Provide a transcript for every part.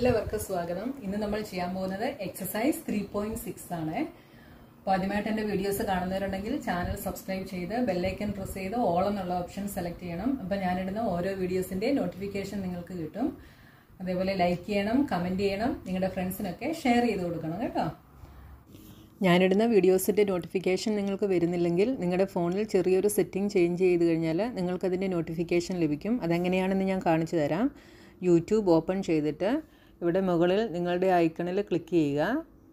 എല്ലാവർക്കും സ്വാഗതം ഇന്ന് നമ്മൾ ചെയ്യാൻ പോകുന്നത് എക്സസൈസ് ത്രീ പോയിന്റ് സിക്സ് ആണ് അപ്പോൾ ആദ്യമായിട്ട് എൻ്റെ വീഡിയോസ് കാണുന്നവരുണ്ടെങ്കിൽ ചാനൽ സബ്സ്ക്രൈബ് ചെയ്ത് ബെല്ലൈക്കൻ പ്രസ് ചെയ്ത് ഓൾ എന്നുള്ള ഓപ്ഷൻ സെലക്ട് ചെയ്യണം അപ്പോൾ ഞാനിടുന്ന ഓരോ വീഡിയോസിന്റെ നോട്ടിഫിക്കേഷൻ നിങ്ങൾക്ക് കിട്ടും അതേപോലെ ലൈക്ക് ചെയ്യണം കമന്റ് ചെയ്യണം നിങ്ങളുടെ ഫ്രണ്ട്സിനൊക്കെ ഷെയർ ചെയ്ത് കൊടുക്കണം കേട്ടോ ഞാനിടുന്ന വീഡിയോസിൻ്റെ നോട്ടിഫിക്കേഷൻ നിങ്ങൾക്ക് വരുന്നില്ലെങ്കിൽ നിങ്ങളുടെ ഫോണിൽ ചെറിയൊരു സെറ്റിംഗ് ചേഞ്ച് ചെയ്ത് കഴിഞ്ഞാൽ നിങ്ങൾക്കതിൻ്റെ നോട്ടിഫിക്കേഷൻ ലഭിക്കും അതെങ്ങനെയാണെന്ന് ഞാൻ കാണിച്ചു തരാം യൂട്യൂബ് ഓപ്പൺ ചെയ്തിട്ട് ഇവിടെ മുകളിൽ നിങ്ങളുടെ ഐക്കണിൽ ക്ലിക്ക് ചെയ്യുക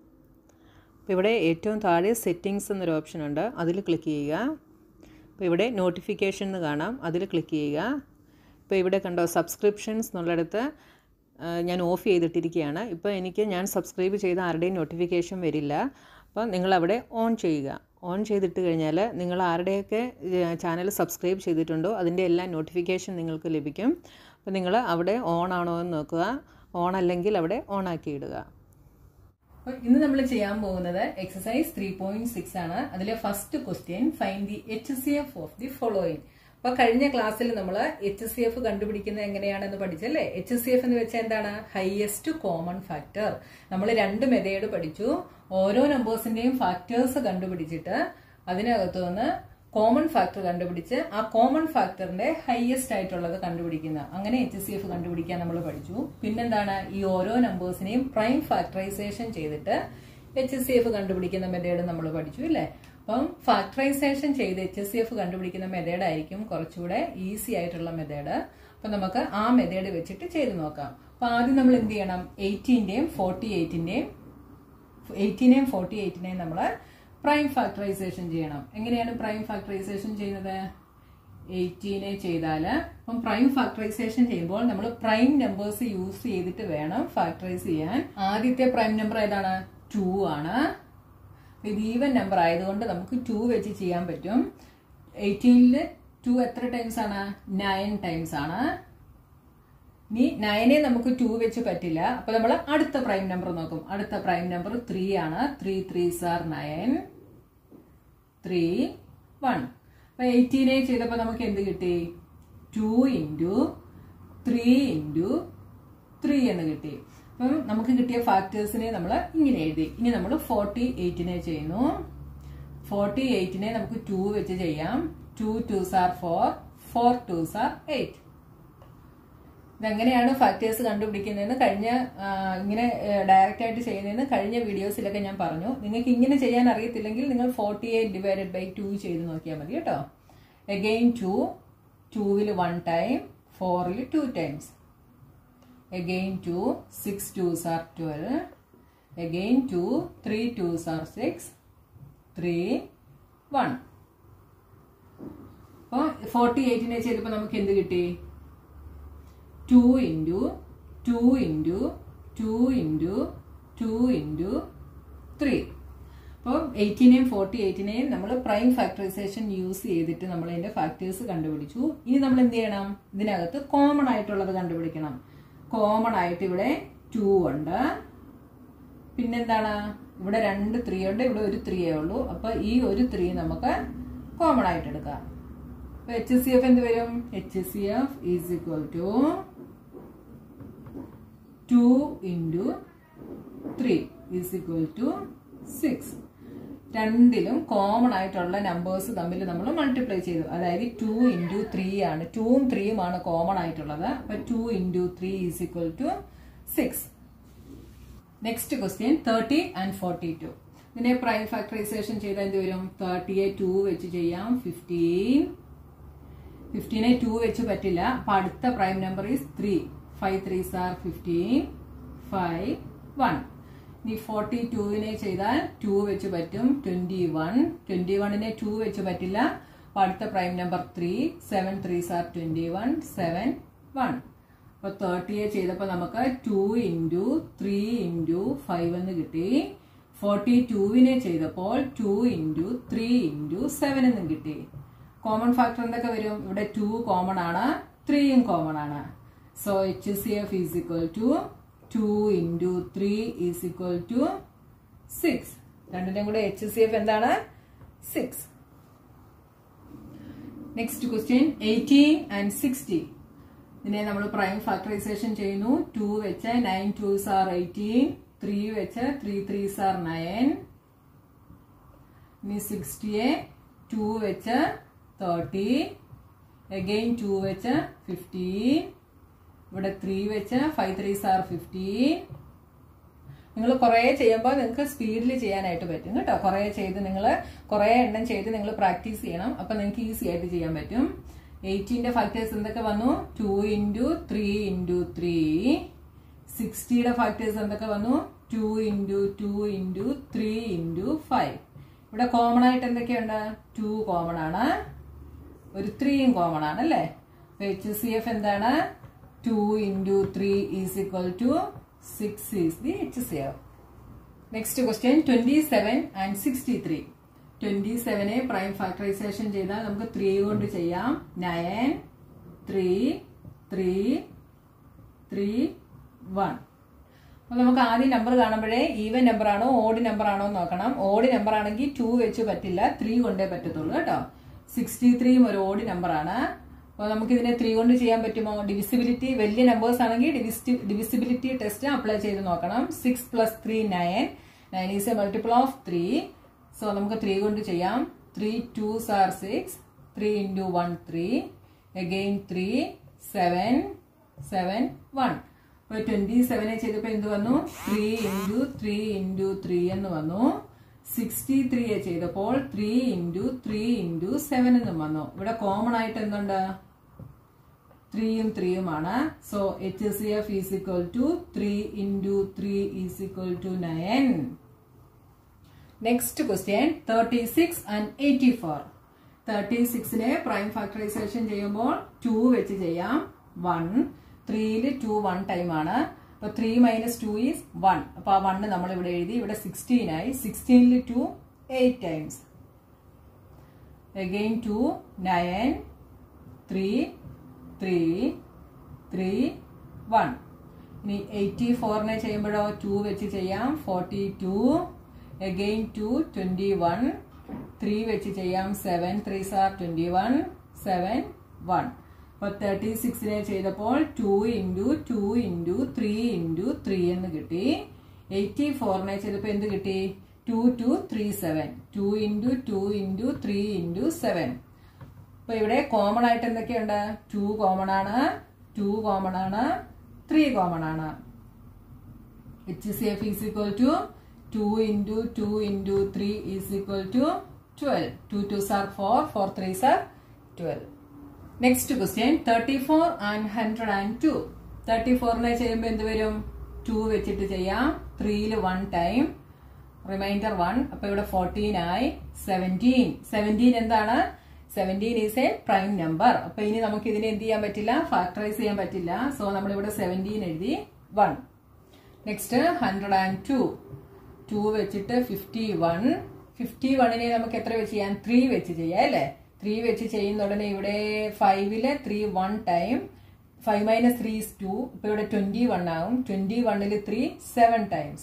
അപ്പോൾ ഇവിടെ ഏറ്റവും താഴെ സെറ്റിങ്സ് എന്നൊരു ഓപ്ഷൻ ഉണ്ട് അതിൽ ക്ലിക്ക് ചെയ്യുക അപ്പോൾ ഇവിടെ നോട്ടിഫിക്കേഷൻ എന്ന് കാണാം അതിൽ ക്ലിക്ക് ചെയ്യുക ഇപ്പോൾ ഇവിടെ കണ്ടോ സബ്സ്ക്രിപ്ഷൻസ് എന്നുള്ളിടത്ത് ഞാൻ ഓഫ് ചെയ്തിട്ടിരിക്കുകയാണ് ഇപ്പോൾ എനിക്ക് ഞാൻ സബ്സ്ക്രൈബ് ചെയ്ത ആരുടെയും നോട്ടിഫിക്കേഷൻ വരില്ല അപ്പോൾ നിങ്ങളവിടെ ഓൺ ചെയ്യുക ഓൺ ചെയ്തിട്ട് കഴിഞ്ഞാൽ നിങ്ങൾ ആരുടെയൊക്കെ ചാനൽ സബ്സ്ക്രൈബ് ചെയ്തിട്ടുണ്ടോ അതിൻ്റെ എല്ലാ നോട്ടിഫിക്കേഷൻ നിങ്ങൾക്ക് ലഭിക്കും അപ്പോൾ നിങ്ങൾ അവിടെ ഓൺ ആണോ എന്ന് നോക്കുക ഓൺ അല്ലെങ്കിൽ അവിടെ ഓൺ ആക്കി ഇടുക അപ്പോൾ ഇന്ന് നമ്മൾ ചെയ്യാൻ പോകുന്നത് എക്സസൈസ് ത്രീ പോയിന്റ് സിക്സ് ആണ് അതിലെ first question find the H C F of the following അപ്പൊ കഴിഞ്ഞ ക്ലാസ്സിൽ നമ്മൾ എച്ച് സി എഫ് കണ്ടുപിടിക്കുന്നത് എങ്ങനെയാണെന്ന് പഠിച്ചല്ലേ എച്ച് സി എഫ് എന്ന് വെച്ചാൽ എന്താണ് ഹയസ്റ്റ് കോമൺ ഫാക്ടർ നമ്മൾ രണ്ട് മെതേഡ് പഠിച്ചു ഓരോ നമ്പേഴ്സിന്റെയും ഫാക്ടേഴ്സ് കണ്ടുപിടിച്ചിട്ട് അതിനകത്ത് നിന്ന് കോമൺ ഫാക്ടർ കണ്ടുപിടിച്ച് ആ കോമൺ ഫാക്ടറിന്റെ ഹയസ്റ്റ് ആയിട്ടുള്ളത് കണ്ടുപിടിക്കുന്ന അങ്ങനെ എച്ച് സി എഫ് കണ്ടുപിടിക്കാൻ നമ്മൾ പഠിച്ചു പിന്നെന്താണ് ഈ ഓരോ നമ്പേഴ്സിനെയും പ്രൈം ഫാക്ടറൈസേഷൻ ചെയ്തിട്ട് എച്ച് സി എഫ് കണ്ടുപിടിക്കുന്ന മെത്തേഡ് നമ്മൾ പഠിച്ചു അല്ലേ അപ്പം ഫാക്ടറൈസേഷൻ ചെയ്ത് എച്ച് സി എഫ് കണ്ടുപിടിക്കുന്ന മെത്തേഡ് ആയിരിക്കും കുറച്ചുകൂടെ ഈസി ആയിട്ടുള്ള മെത്തേഡ് അപ്പൊ നമുക്ക് ആ മെത്തേഡ് വെച്ചിട്ട് ചെയ്ത് നോക്കാം അപ്പൊ ആദ്യം നമ്മൾ എന്ത് ചെയ്യണം എയ്റ്റീന്റെയും ഫോർട്ടി എയ്റ്റിന്റെയും എയ്റ്റീനെയും ഫോർട്ടി എയ്റ്റിനെയും നമ്മൾ പ്രൈം ഫാക്ടറൈസേഷൻ ചെയ്യണം എങ്ങനെയാണ് പ്രൈം ഫാക്ടറൈസേഷൻ ചെയ്യുന്നത് എയ്റ്റീനെ ചെയ്താൽ അപ്പം പ്രൈം ഫാക്ടറൈസേഷൻ ചെയ്യുമ്പോൾ നമ്മൾ പ്രൈം നമ്പേഴ്സ് യൂസ് ചെയ്തിട്ട് വേണം ഫാക്ടറൈസ് ചെയ്യാൻ ആദ്യത്തെ പ്രൈം നമ്പർ ഏതാണ് ടു ആണ് ഇത് ഈവൻ നമ്പർ ആയതുകൊണ്ട് നമുക്ക് ടു വെച്ച് ചെയ്യാൻ പറ്റും എയ്റ്റീനില് ടു എത്ര ടൈംസ് ആണ് നയൻ ടൈംസ് ആണ് ഇനി നയനെ നമുക്ക് ടു വെച്ച് പറ്റില്ല അപ്പൊ നമ്മൾ അടുത്ത പ്രൈം നമ്പർ നോക്കും അടുത്ത പ്രൈം നമ്പർ ത്രീ ആണ് three three sir nine three one അപ്പൊ എയ്റ്റീനെ ചെയ്തപ്പോ നമുക്ക് എന്ത് കിട്ടി two into three into three എന്ന് കിട്ടി അപ്പം നമുക്ക് കിട്ടിയ ഫാക്ടേഴ്സിനെ നമ്മൾ ഇങ്ങനെ എഴുതി ഇനി നമ്മൾ ഫോർട്ടി എയ്റ്റിനെ ചെയ്യുന്നു ഫോർട്ടി എയ്റ്റിനെ നമുക്ക് ടു വെച്ച് ചെയ്യാം two to sir four four two sir eight ഇതെങ്ങനെയാണ് ഫാക്ടേഴ്സ് കണ്ടുപിടിക്കുന്നതെന്ന് കഴിഞ്ഞ ഇങ്ങനെ ഡയറക്റ്റ് ആയിട്ട് ചെയ്യുന്നതെന്ന് കഴിഞ്ഞ വീഡിയോസിലൊക്കെ ഞാൻ പറഞ്ഞു നിങ്ങൾക്ക് ഇങ്ങനെ ചെയ്യാൻ അറിയത്തില്ലെങ്കിൽ നിങ്ങൾ forty eight divided by two ചെയ്ത് നോക്കിയാൽ മതി കേട്ടോ എഗെയിൻ ടു ടൂവിൽ വൺ ടൈം ഫോറിൽ two times again two six twos are twelve again two three twos are six three one അപ്പോൾ ഫോർട്ടി എയ്റ്റിനെ ചെയ്തപ്പോൾ നമുക്ക് എന്ത് കിട്ടി two into two into two into two into three അപ്പോൾ എയ്റ്റീനെയും ഫോർട്ടി എയ്റ്റിനെയും നമ്മൾ പ്രൈം ഫാക്ടറൈസേഷൻ യൂസ് ചെയ്തിട്ട് നമ്മൾ അതിന്റെ ഫാക്ടേഴ്സ് കണ്ടുപിടിച്ചു ഇനി നമ്മൾ എന്ത് ചെയ്യണം ഇതിനകത്ത് കോമൺ ആയിട്ടുള്ളത് കണ്ടുപിടിക്കണം കോമൺ ആയിട്ട് ഇവിടെ ടു ഉണ്ട് പിന്നെന്താണ് ഇവിടെ രണ്ട് ത്രീ ഉണ്ട് ഇവിടെ ഒരു ത്രീയേ ഉള്ളൂ അപ്പൊ ഈ ഒരു ത്രീ നമുക്ക് കോമൺ ആയിട്ട് എടുക്കാം അപ്പൊ എച്ച് സി എഫ് എന്ത് വരും H C F is equal to two into three is equal to six രണ്ടിലും കോമൺ ആയിട്ടുള്ള നമ്പേഴ്സ് തമ്മിൽ നമ്മൾ മൾട്ടിപ്ലൈ ചെയ്തു അതായത് ടു ഇൻറ്റു ത്രീ ആണ് ടൂവും ത്രീയും ആണ് കോമൺ ആയിട്ടുള്ളത് അപ്പൊ two into three is equal to six next question thirty and forty two ഇതിനെ പ്രൈം ഫാക്ടറൈസേഷൻ ചെയ്താൽ എന്ത് വരും തേർട്ടിയെ ടു വെച്ച് ചെയ്യാം ഫിഫ്റ്റീൻ ഫിഫ്റ്റീനെ ടു വെച്ച് പറ്റില്ല അപ്പൊ അടുത്ത prime number is three five three sir fifteen five one ഇനി ഫോർട്ടി ടുവിനെ ചെയ്താൽ ടു വെച്ച് പറ്റും ട്വന്റി വൺ ട്വന്റി വണ്ണിനെ ടു വെച്ച് പറ്റില്ല അപ്പൊ അടുത്ത prime number three seven three sir twenty one seven one അപ്പൊ തേർട്ടിയെ ചെയ്തപ്പോൾ നമുക്ക് two into three into five എന്ന് കിട്ടി ഫോർട്ടി ടുവിനെ ചെയ്തപ്പോൾ two into three into seven എന്നും കിട്ടി കോമൺ ഫാക്ടർ എന്തൊക്കെ വരും ഇവിടെ ടു കോമൺ ആണ് ത്രീയും കോമൺ ആണ് so H C F is equal to two into three is equal to six രണ്ടിന്റെയും കൂടെ എച്ച് സി എഫ് എന്താണ് six next question eighteen and sixty ഇതിനെ നമ്മൾ പ്രൈം ഫാക്ടറൈസേഷൻ ചെയ്യുന്നു ടു വെച്ച് nine two sir eighteen three വെച്ച് three three sir nine ഇനി സിക്സ്റ്റിയെ ടു വെച്ച് തേർട്ടി അഗെയിൻ ടു വെച്ച് ഫിഫ്റ്റീൻ ഇവിടെ ത്രീ വെച്ച് ഫൈവ് ത്രീ സാർ ഫിഫ്റ്റീൻ നിങ്ങൾ കുറേ ചെയ്യുമ്പോൾ നിങ്ങൾക്ക് സ്പീഡിൽ ചെയ്യാനായിട്ട് പറ്റും കേട്ടോ കുറേ ചെയ്ത് നിങ്ങൾ കുറേ എണ്ണം ചെയ്ത് നിങ്ങൾ പ്രാക്ടീസ് ചെയ്യണം അപ്പം നിങ്ങൾക്ക് ഈസി ആയിട്ട് ചെയ്യാൻ പറ്റും എയ്റ്റീൻ്റെ ഫാക്ടേഴ്സ് എന്തൊക്കെ വന്നു two into three into three സിക്സ്റ്റിയുടെ ഫാക്ടേഴ്സ് എന്തൊക്കെ വന്നു two into two into three into five ഇവിടെ കോമൺ ആയിട്ട് എന്തൊക്കെയുണ്ട് ടു കോമൺ ആണ് ഒരു ത്രീയും കോമൺ ആണ് അല്ലേ എച്ച് സി എഫ് എന്താണ് two into three is equal to six is the H C F next question twenty seven and sixty three twenty സെവനെ പ്രൈം ഫാക്ടറൈസേഷൻ ചെയ്താൽ നമുക്ക് ത്രീ കൊണ്ട് ചെയ്യാം nine three three three one അപ്പോൾ നമുക്ക് ആദ്യം number കാണുമ്പോഴേ ഈവൻ നമ്പർ ആണോ ഓഡ് നമ്പർ ആണോ എന്ന് നോക്കണം ഓഡ് നമ്പർ ആണെങ്കിൽ ടു വെച്ച് പറ്റില്ല ത്രീ കൊണ്ടേ പറ്റത്തുള്ളൂ കേട്ടോ സിക്സ്റ്റി ത്രീയും ഒരു ഓഡ് നമ്പർ ആണ് അപ്പോൾ നമുക്ക് ഇതിനെ ത്രീ കൊണ്ട് ചെയ്യാൻ പറ്റുമോ ഡിവിസിബിലിറ്റി വലിയ നമ്പേഴ്സ് ആണെങ്കിൽ ഡിവിസിബിലിറ്റി ടെസ്റ്റ് അപ്ലൈ ചെയ്ത് നോക്കണം six plus three nine nine is a multiple of three so നമുക്ക് ത്രീ കൊണ്ട് ചെയ്യാം three to sir six three into one three again three seven seven one അപ്പോൾ ട്വന്റി സെവനെ ചെയ്തപ്പോൾ എന്ത് വന്നു three into three into three എന്ന് വന്നു സിക്സ്റ്റി ത്രീയെ ചെയ്തപ്പോൾ three into three into seven എന്നും വന്നു ഇവിടെ കോമൺ ആയിട്ട് എന്തുണ്ട് ത്രീയും ത്രീയുമാണ് so H C F is equal to three into three is equal to nine next question thirty six and eighty four thirty സിക്സിനെ പ്രൈം ഫാക്ടറൈസേഷൻ ചെയ്യുമ്പോൾ ടു വെച്ച് ചെയ്യാം വൺ ത്രീയിൽ ടു വൺ ടൈം ആണ് അപ്പൊ three minus two is one അപ്പൊ ആ one നമ്മൾ ഇവിടെ എഴുതി ഇവിടെ സിക്സ്റ്റീൻ ആയി സിക്സ്റ്റീനിൽ two eight times again two nine three three three one ഇനി എയ്റ്റി ഫോറിനെ ചെയ്യുമ്പോഴോ ടു വെച്ച് ചെയ്യാം forty two again two twenty one three വെച്ച് ചെയ്യാം seven three sir twenty one seven one അപ്പോൾ തേർട്ടി സിക്സിനെ ചെയ്തപ്പോൾ two into two into three into three എന്ന് കിട്ടി എയ്റ്റി ഫോറിനെ ചെയ്തപ്പോൾ എന്ത് കിട്ടി two two three seven two into two into three into seven അപ്പോൾ ഇവിടെ കോമൺ ആയിട്ട് എന്തൊക്കെയുണ്ട് ടു കോമൺ ആണ് ടു കോമൺ ആണ് ത്രീ കോമൺ ആണ് H C F is equal to two into two into three is equal to twelve two to sir four four three sir twelve next question thirty four and hundred and two thirty ഫോറിനെ ചെയ്യുമ്പോൾ എന്ത് വരും to വെച്ചിട്ട് ചെയ്യാം ത്രീയിൽ one time reminder one അപ്പൊ ഇവിടെ fourteen ആയി സെവൻറ്റീൻ സെവൻറ്റീൻ എന്താണ് seventeen is a prime number അപ്പൊ ഇനി നമുക്ക് ഇതിനെ എന്ത് ചെയ്യാൻ പറ്റില്ല ഫാക്ടറൈസ് ചെയ്യാൻ പറ്റില്ല സോ നമ്മൾ ഇവിടെ സെവൻറ്റീൻ എഴുതി one next hundred and two two വെച്ചിട്ട് ഫിഫ്റ്റി വൺ ഫിഫ്റ്റി വണ്ണിനെ നമുക്ക് എത്ര വെച്ച് ചെയ്യാം ത്രീ വെച്ച് ചെയ്യാം അല്ലേ ത്രീ വെച്ച് ചെയ്യുന്ന ഉടനെ ഇവിടെ ഫൈവില് three one time five minus three is two ഇപ്പൊ ഇവിടെ ട്വന്റി വൺ ആകും ട്വന്റി വണ്ണിൽ three seven times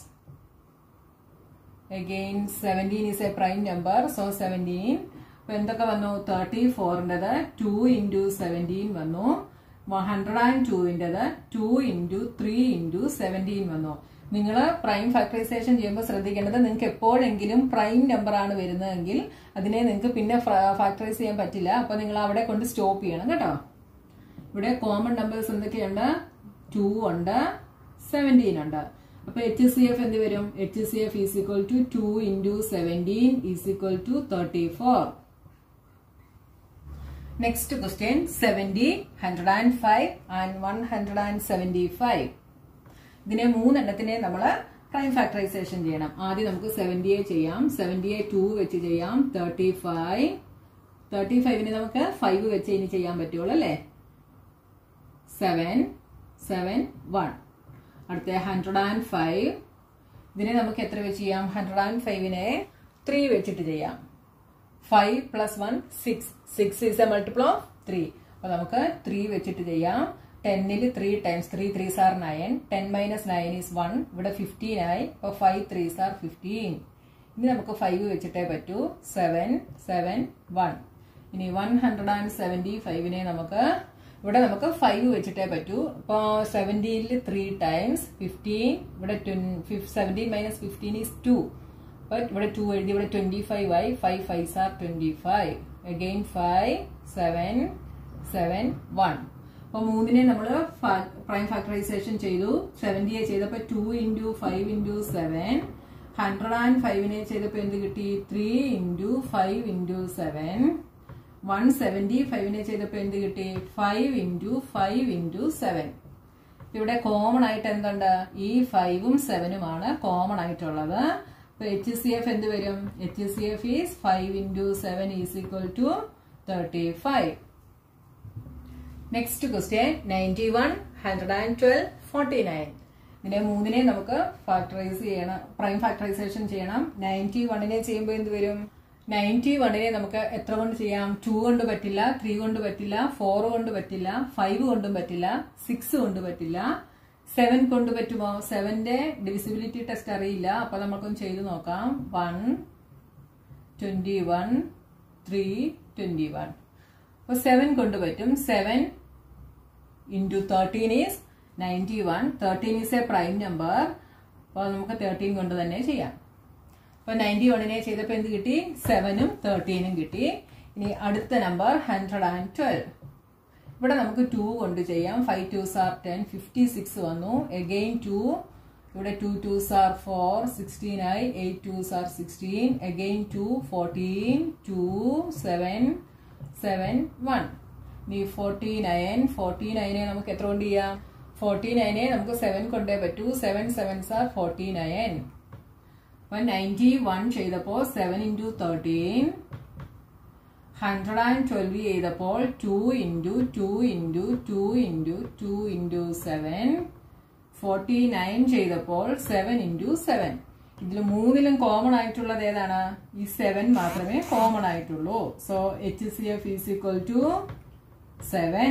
again seventeen is a prime number so seventeen അപ്പൊ എന്തൊക്കെ വന്നു തേർട്ടി ഫോറിൻ്റെത് ടു ഇൻറ്റു സെവൻറ്റീൻ വന്നു ഹൺഡ്രഡ് ആൻഡ് ടുവിൻ്റെത് two into three into seventeen വന്നു നിങ്ങൾ പ്രൈം ഫാക്ടറൈസേഷൻ ചെയ്യുമ്പോൾ ശ്രദ്ധിക്കേണ്ടത് നിങ്ങൾക്ക് എപ്പോഴെങ്കിലും പ്രൈം നമ്പർ ആണ് വരുന്നതെങ്കിൽ അതിനെ നിങ്ങൾക്ക് പിന്നെ ഫാക്ടറൈസ് ചെയ്യാൻ പറ്റില്ല അപ്പൊ നിങ്ങൾ അവിടെ കൊണ്ട് സ്റ്റോപ്പ് ചെയ്യണം കേട്ടോ ഇവിടെ കോമൺ നമ്പേഴ്സ് എന്തൊക്കെയുണ്ട് ടു ഉണ്ട് സെവൻറ്റീൻ ഉണ്ട് അപ്പൊ എച്ച് സി എഫ് എന്ത് വരും H C F is equal to two into seventeen is equal to thirty four next question seventy hundred and five and one hundred and seventy five ഇതിനെ മൂന്നെണ്ണത്തിനെ നമ്മൾ prime factorization ചെയ്യണം ആദ്യം നമുക്ക് സെവൻറ്റിയെ ചെയ്യാം സെവൻറ്റിയെ to വെച്ച് ചെയ്യാം തേർട്ടി ഫൈവ് തേർട്ടി ഫൈവിന് നമുക്ക് ഫൈവ് വെച്ച് ഇനി ചെയ്യാൻ പറ്റുള്ളൂ അല്ലേ സെവൻ സെവൻ വൺ അടുത്ത ഹൺഡ്രഡ് ആൻഡ് ഫൈവ് ഇതിനെ നമുക്ക് എത്ര വെച്ച് ചെയ്യാം ഹൺഡ്രഡ് ആൻഡ് ഫൈവിനെ ത്രീ വെച്ചിട്ട് ചെയ്യാം five plus one six six is a multiple of three അപ്പൊ നമുക്ക് ത്രീ വെച്ചിട്ട് ചെയ്യാം ടെന്നിൽ three times three three sir nine ten minus nine is one ഇവിടെ ഫിഫ്റ്റീൻ ആയി അപ്പോൾ ഫൈവ് ത്രീ സാർ ഫിഫ്റ്റീൻ ഇനി നമുക്ക് ഫൈവ് വെച്ചിട്ടേ പറ്റൂ സെവൻ സെവൻ വൺ ഇനി വൺ ഹൺഡ്രഡ് ആൻഡ് സെവൻറ്റി ഫൈവിനെ നമുക്ക് ഇവിടെ നമുക്ക് ഫൈവ് വെച്ചിട്ടേ പറ്റൂ ഇപ്പോൾ സെവൻറ്റീനിൽ ത്രീ ടൈംസ് ഫിഫ്റ്റീൻ ഇവിടെ seventeen minus fifteen is two അപ്പോൾ ഇവിടെ ടു എഴുതി ഇവിടെ ട്വൻറ്റി ഫൈവ് ആയി five five are twenty five again five seven seven one അപ്പോൾ മൂന്നിനെ നമ്മൾ പ്രൈം ഫാക്ടറൈസേഷൻ ചെയ്തു സെവൻറ്റിയെ ചെയ്തപ്പോൾ two into five into seven hundred and ഫൈവിനെ ചെയ്തപ്പോൾ എന്ത് കിട്ടി three into five into seven one seventy ഫൈവിനെ ചെയ്തപ്പോൾ എന്ത് കിട്ടി five into five into seven ഇവിടെ കോമൺ ആയിട്ട് എന്തുണ്ട് ഈ ഫൈവും സെവനുമാണ് കോമൺ ആയിട്ടുള്ളത് അപ്പൊ എച്ച് സി എഫ് എന്ത് വരും H C F is five into seven is equal to thirty five next question ninety one hundred and twelve forty nine ഇതിനെ മൂന്നിനെ നമുക്ക് ഫാക്ടറൈസ് ചെയ്യണം പ്രൈം ഫാക്ടറൈസേഷൻ ചെയ്യണം നയൻറ്റി വണ്ണിനെ ചെയ്യുമ്പോൾ എന്ത് വരും നയൻറ്റി വണ്ണിനെ നമുക്ക് എത്ര കൊണ്ട് ചെയ്യാം ടു കൊണ്ട് പറ്റില്ല ത്രീ കൊണ്ട് പറ്റില്ല ഫോർ കൊണ്ട് പറ്റില്ല ഫൈവ് കൊണ്ടും പറ്റില്ല സിക്സ് കൊണ്ട് പറ്റില്ല സെവൻ കൊണ്ട് പറ്റുമോ സെവന്റെ ഡിവിസിബിലിറ്റി ടെസ്റ്റ് അറിയില്ല അപ്പൊ നമുക്കൊന്ന് ചെയ്തു നോക്കാം one twenty one three twenty one അപ്പോൾ സെവൻ കൊണ്ട് പറ്റും seven into thirteen is ninety one thirteen is a prime number അപ്പോൾ നമുക്ക് തേർട്ടീൻ കൊണ്ട് തന്നെ ചെയ്യാം അപ്പോൾ നയൻറ്റി വണ്ണിനെ ചെയ്തപ്പോൾ എന്ത് കിട്ടി സെവനും തേർട്ടീനും കിട്ടി ഇനി അടുത്ത നമ്പർ ഹൺഡ്രഡ് ആൻഡ് ട്വൽവ് ഇവിടെ നമുക്ക് ടു കൊണ്ട് ചെയ്യാം five twos are ten fifty six വന്നു എഗെയിൻ ടു ഇവിടെ two to sir four sixteen ആയി eight twos are sixteen again two fourteen two seven seven one ഇനി ഫോർട്ടി നയൻ ഫോർട്ടി നയനെ നമുക്ക് എത്ര കൊണ്ട് ചെയ്യാം ഫോർട്ടി നയനെ നമുക്ക് സെവൻ കൊണ്ടേ പറ്റൂ seven sevens are forty nine അപ്പൊ നയൻറ്റി വൺ ചെയ്തപ്പോൾ seven into thirteen hundred and twelve ചെയ്തപ്പോൾ two into two into two into two into seven forty nine ചെയ്തപ്പോൾ സെവൻ ഇൻറ്റു സെവൻ ഇതിൽ മൂന്നിലും കോമൺ ആയിട്ടുള്ളത് ഏതാണ് ഈ സെവൻ മാത്രമേ കോമൺ ആയിട്ടുള്ളൂ so H C F is equal to seven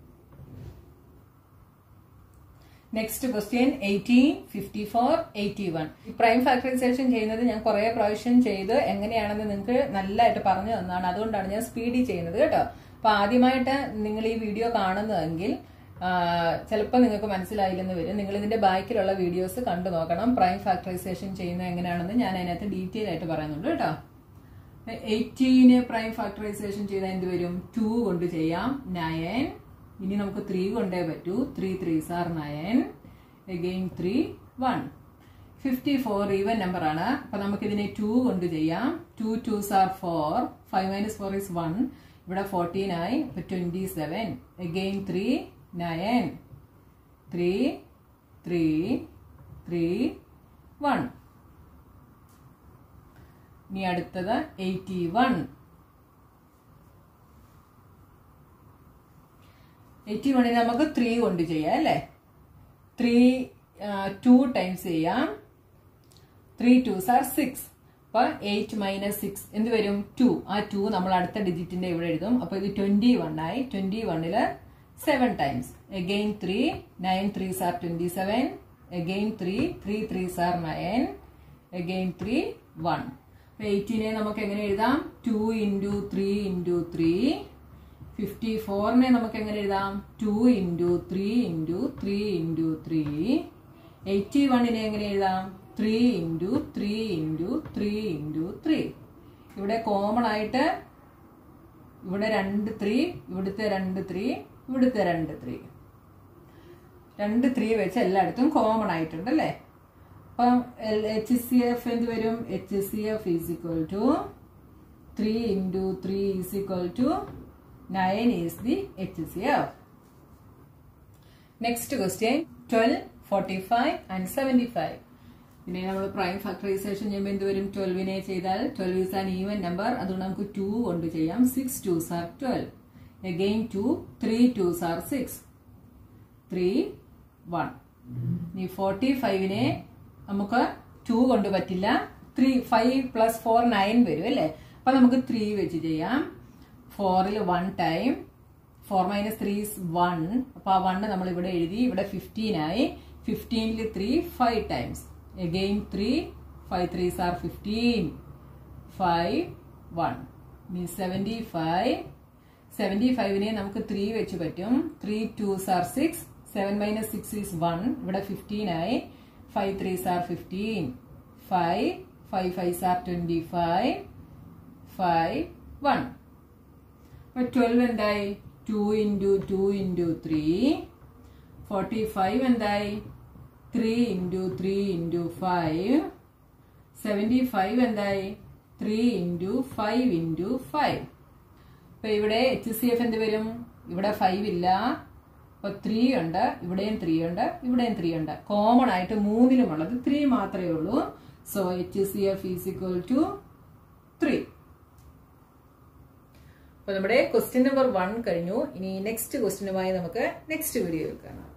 next question eighteen fifty four eighty one prime factorization ചെയ്യുന്നത് ഞാൻ കുറെ പ്രാവശ്യം ചെയ്ത് എങ്ങനെയാണെന്ന് നിങ്ങൾക്ക് നല്ലതായിട്ട് പറഞ്ഞു തന്നതാണ് അതുകൊണ്ടാണ് ഞാൻ സ്പീഡിൽ ചെയ്യുന്നത് കേട്ടോ അപ്പൊ ആദ്യമായിട്ട് നിങ്ങൾ ഈ വീഡിയോ കാണുന്നതെങ്കിൽ ചിലപ്പോൾ നിങ്ങൾക്ക് മനസ്സിലായില്ലെന്ന് വരും നിങ്ങൾ ഇതിന്റെ ബാക്കിലുള്ള വീഡിയോസ് കണ്ടു നോക്കണം പ്രൈം ഫാക്ടറൈസേഷൻ ചെയ്യുന്നത് എങ്ങനെയാണെന്ന് ഞാൻ അതിനകത്ത് ഡീറ്റെയിൽ ആയിട്ട് പറയുന്നുണ്ട് കേട്ടോ എയ്റ്റീന് പ്രൈം ഫാക്ടറൈസേഷൻ ചെയ്താൽ എന്ത് വരും ടു കൊണ്ട് ചെയ്യാം നയൻ ഇനി നമുക്ക് ത്രീ കൊണ്ടേ പറ്റൂ three three sir nine again three one fifty four even number ആണ് അപ്പൊ നമുക്ക് ഇതിനെ ടു കൊണ്ട് ചെയ്യാം two to sir four five minus four is one ഇവിടെ ഫോർട്ടീൻ ആയി ഇപ്പൊ twenty seven again three nine three three three one ഇനി അടുത്തത് എയ്റ്റി വൺ എയ്റ്റി വണ്ണിന് നമുക്ക് ത്രീ കൊണ്ട് ചെയ്യാം അല്ലേ ത്രീ ടു ടൈംസ് ചെയ്യാം ത്രീ ടു സാർ സിക്സ് അപ്പൊ എയ്റ്റ് മൈനസ് സിക്സ് എന്ത് വരും ടു ആ ടു നമ്മൾ അടുത്ത ഡിജിറ്റിന്റെ ഇവിടെ എഴുതും അപ്പൊ ഇത് ട്വന്റി വൺ ആയി ട്വന്റി വണ്ണില് seven times again three nine three sir twenty seven again three three three sir nine again three one എയ്റ്റിനെ നമുക്ക് എങ്ങനെ എഴുതാം two into three into three fifty ഫോറിനെ നമുക്ക് എങ്ങനെ എഴുതാം two into three into three into three eighty വണ്ണിനെ എങ്ങനെ എഴുതാം three into three into three into three ഇവിടെ കോമൺ ആയിട്ട് ഇവിടെ രണ്ട് ത്രീ ഇവിടുത്തെ രണ്ട് ത്രീ ഇവിടുത്തെ രണ്ട് ത്രീ രണ്ട് ത്രീ വെച്ച് എല്ലായിടത്തും കോമൺ ആയിട്ടുണ്ട് അല്ലേ അപ്പം എച്ച് സി എഫ് എന്ത് വരും H C F is equal to three into three is equal to nine is the H C F next question twelve forty five and seventy five പിന്നെ നമ്മൾ prime factorization ചെയ്യുമ്പോൾ എന്ത് വരും ട്വൽവിനെ ചെയ്താൽ twelve is an even number അതുകൊണ്ട് നമുക്ക് two കൊണ്ട് ചെയ്യാം six twos are twelve again two three to sir six three one ഇനി ഫോർട്ടി ഫൈവിനെ നമുക്ക് ടു കൊണ്ട് പറ്റില്ല three five plus four nine വരും അല്ലേ അപ്പൊ നമുക്ക് ത്രീ വെച്ച് ചെയ്യാം ഫോറിൽ one time four minus three is one അപ്പൊ ആ വണ്ണ് നമ്മൾ ഇവിടെ എഴുതി ഇവിടെ ഫിഫ്റ്റീൻ ആയി ഫിഫ്റ്റീനിൽ three five times again three five threes are fifteen five one ഇനി സെവൻറ്റി ഫൈവ് സെവൻറ്റി ഫൈവിനെ നമുക്ക് ത്രീ വെച്ച് പറ്റും three to sir six seven minus six is one ഇവിടെ ഫിഫ്റ്റീൻ ആയി five three sir fifteen five five five sir twenty five five one അപ്പൊ twelve എന്തായി two into two into three forty five എന്തായി three into three into five seventy five എന്തായി three into five into five അപ്പൊ ഇവിടെ H C F എന്ത് വരും ഇവിടെ five ഇല്ല അപ്പൊ ത്രീ ഉണ്ട് ഇവിടെയും ത്രീ ഉണ്ട് ഇവിടെയും ത്രീ ഉണ്ട് കോമൺ ആയിട്ട് മൂന്നിലും ഉള്ളത് ത്രീ മാത്രമേ ഉള്ളൂ so H C F is equal to three അപ്പൊ നമ്മുടെ ക്വസ്റ്റ്യൻ നമ്പർ വൺ കഴിഞ്ഞു ഇനി നെക്സ്റ്റ് ക്വസ്റ്റ്യനുമായി നമുക്ക് നെക്സ്റ്റ് വീഡിയോയിൽ കാണാം